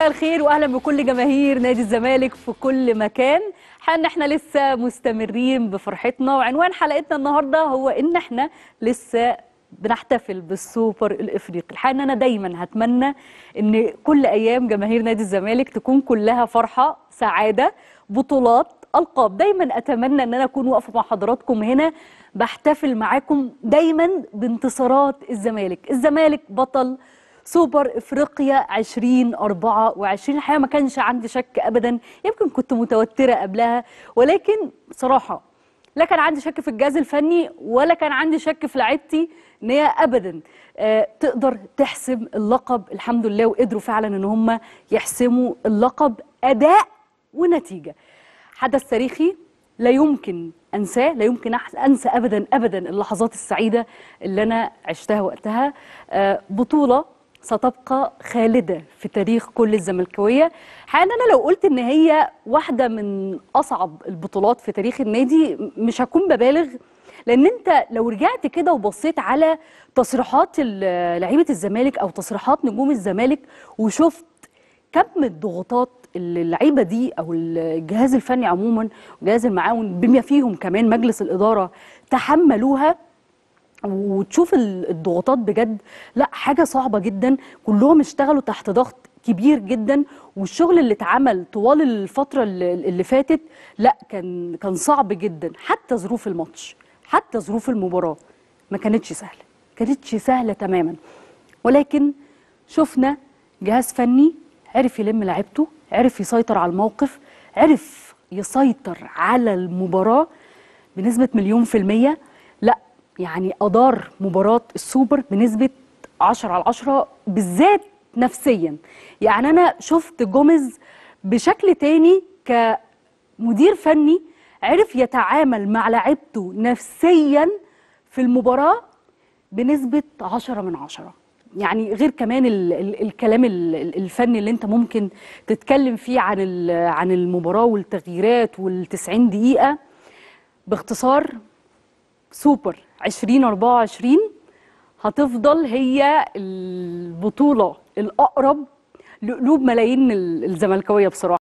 مساء الخير واهلا بكل جماهير نادي الزمالك في كل مكان حقيقة احنا لسه مستمرين بفرحتنا وعنوان حلقتنا النهارده هو ان احنا لسه بنحتفل بالسوبر الافريقي الحقيقه ان انا دايما هتمنى ان كل ايام جماهير نادي الزمالك تكون كلها فرحه سعاده بطولات القاب دايما اتمنى ان انا اكون واقفه مع حضراتكم هنا بحتفل معاكم دايما بانتصارات الزمالك الزمالك بطل سوبر افريقيا 2024 الحقيقه ما كانش عندي شك ابدا يمكن كنت متوتره قبلها ولكن بصراحه لا كان عندي شك في الجهاز الفني ولا كان عندي شك في لعيبتي ان هي ابدا آه تقدر تحسم اللقب الحمد لله وقدروا فعلا ان هم يحسموا اللقب اداء ونتيجه حدث تاريخي لا يمكن انساه لا يمكن انسى ابدا ابدا اللحظات السعيده اللي انا عشتها وقتها آه بطوله ستبقى خالده في تاريخ كل الزملكاويه حقيقه انا لو قلت ان هي واحده من اصعب البطولات في تاريخ النادي مش هكون ببالغ لان انت لو رجعت كده وبصيت على تصريحات لعيبه الزمالك او تصريحات نجوم الزمالك وشفت كم الضغوطات اللي اللعيبه دي او الجهاز الفني عموما والجهاز المعاون بما فيهم كمان مجلس الاداره تحملوها وتشوف الضغوطات بجد لا حاجه صعبه جدا كلهم اشتغلوا تحت ضغط كبير جدا والشغل اللي اتعمل طوال الفتره اللي فاتت لا كان كان صعب جدا حتى ظروف الماتش حتى ظروف المباراه ما كانتش سهله كانتش سهله تماما ولكن شفنا جهاز فني عرف يلم لعيبته عرف يسيطر على الموقف عرف يسيطر على المباراه بنسبه مليون في الميه لا يعني أدار مباراة السوبر بنسبة 10 على 10 بالذات نفسيا يعني أنا شفت جوميز بشكل تاني كمدير فني عرف يتعامل مع لعيبته نفسيا في المباراة بنسبة 10 من 10 يعني غير كمان ال ال الكلام ال الفني اللي انت ممكن تتكلم فيه عن عن المباراة والتغييرات وال90 دقيقة باختصار سوبر 2024 هتفضل هي البطولة الأقرب لقلوب ملايين الزملكاوية بصراحة